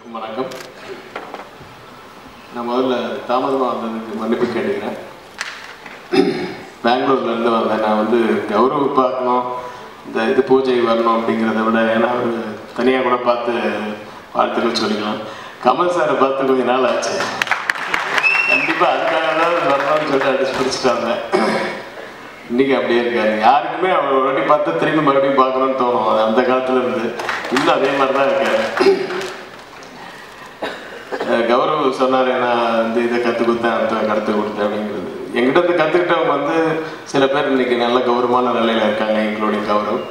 அனைவருக்கும் வணக்கம் நான் முதல்ல தாமதமாக வந்ததுக்கு மன்னிப்பு கேட்டுக்கிறேன் பெங்களூர்ல இருந்து வந்தேன் நான் வந்து கௌரவ பார்க்கணும் இந்த இது பூஜை வரணும் அப்படிங்கிறத விட ஏன்னா அவர் தனியாக கூட பார்த்து வாழ்த்துக்கள் சொல்லிக்கலாம் கமல் சாரை பார்த்து கொஞ்ச நாள் ஆச்சு கண்டிப்பாக அதுக்காக தான் வரணும்னு சொல்லிட்டு அடிச்சு பிடிச்சிட்டு வந்தேன் இன்னைக்கு அப்படியே இருக்காரு யாருக்குமே அவர் ஒரு வாட்டி பார்த்து திரும்பி மறுபடியும் பார்க்கணும்னு தோணும் அது அந்த காலத்துல இருந்து இன்னும் அதே மாதிரி தான் இருக்காரு அஹ் கௌரவ் சொன்னார் நான் வந்து இதை கற்றுக் கொடுத்தேன் அதை கற்றுக் கொடுத்தேன் அப்படிங்கிறது எங்கிட்ட இருந்து கற்றுக்கிட்டவங்க வந்து சில பேர் இன்னைக்கு நல்ல கௌரவமான நிலையில இருக்காங்க எங்களுடைய கௌரவ்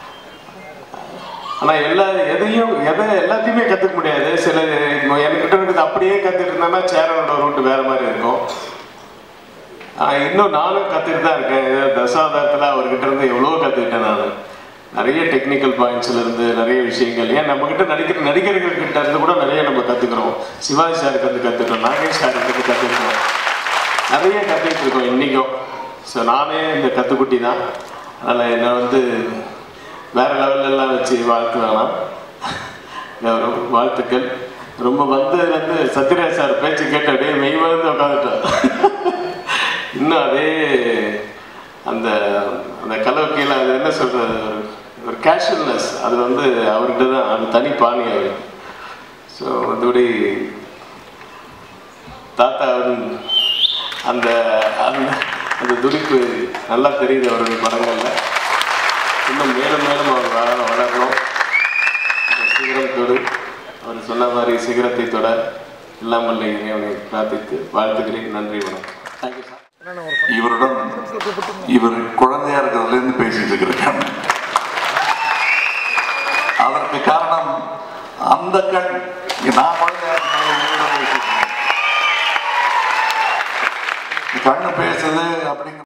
ஆனால் எல்லா எதையும் எதை எல்லாத்தையுமே கற்றுக்க முடியாது சில என்கிட்ட இருக்கிறது அப்படியே கற்றுட்டு இருந்தேன்னா சேரனோட ரூட் வேற மாதிரி இருக்கும் ஆஹ் இன்னும் நானும் கற்றுட்டு தான் இருக்கேன் ஏதோ தசாவதாரத்தில் அவர்கிட்ட இருந்து எவ்வளோ கற்றுக்கிட்டேன் நான் நிறைய டெக்னிக்கல் பாயிண்ட்ஸ்ல இருந்து நிறைய விஷயங்கள் ஏன் நம்ம கிட்ட நடிக்கிற நடிகர்கள் கிட்ட இருந்து கூட நிறைய நம்ம கற்றுக்குறோம் சிவாஜி சாருக்கு வந்து கற்றுக்கிறோம் நாகேஷ் சாருக்கு வந்து கற்றுக்கிறோம் நிறைய கற்றுக்கிட்டு இருக்கோம் இன்றைக்கும் ஸோ நானே இந்த கற்றுக்குட்டி தான் அதனால் என்னை வந்து வேற லெவல்ல எல்லாம் வச்சு வாழ்த்து வேணாம் கௌரவ் வாழ்த்துக்கள் ரொம்ப வந்ததுலேருந்து சத்யராஜ் சார் பேச்சு கேட்டு அப்படியே மெய் மறந்து உட்காந்துட்டோம் இன்னும் அதே அந்த அந்த கலவைக்கையில் அது என்ன சொல்றது ஒரு- ஒரு கேஷுவல்னஸ் அது வந்து அவர்கிட்ட தான் அது தனி பாணி அவர் ஸோ மற்றபடி தாத்தா வந்து அந்த அந்த அந்த துடிப்பு நல்லா தெரியுது அவருடைய படங்கள்ல இன்னும் மேலும் மேலும் அவர் வளர வளரணும் இந்த சிகரம் தொடு அவர் சொன்ன மாதிரி சிகரத்தை தொட எல்லாம் வல்ல இறைவனை பிரார்த்தித்து வாழ்த்துக்கிறேன் நன்றி வணக்கம் தேங்க்யூ சார் இவருடன் இவர் குழந்தையா இருக்கிறதுல இருந்து பேசிட்டு இருக்கிறேன் அதற்கு காரணம் அந்த கண் நான் குழந்தையா இருக்கும்போது உங்களோட பேசிட்டு இருந்தேன். கண்ணு பேசுது அப்படிங்கிற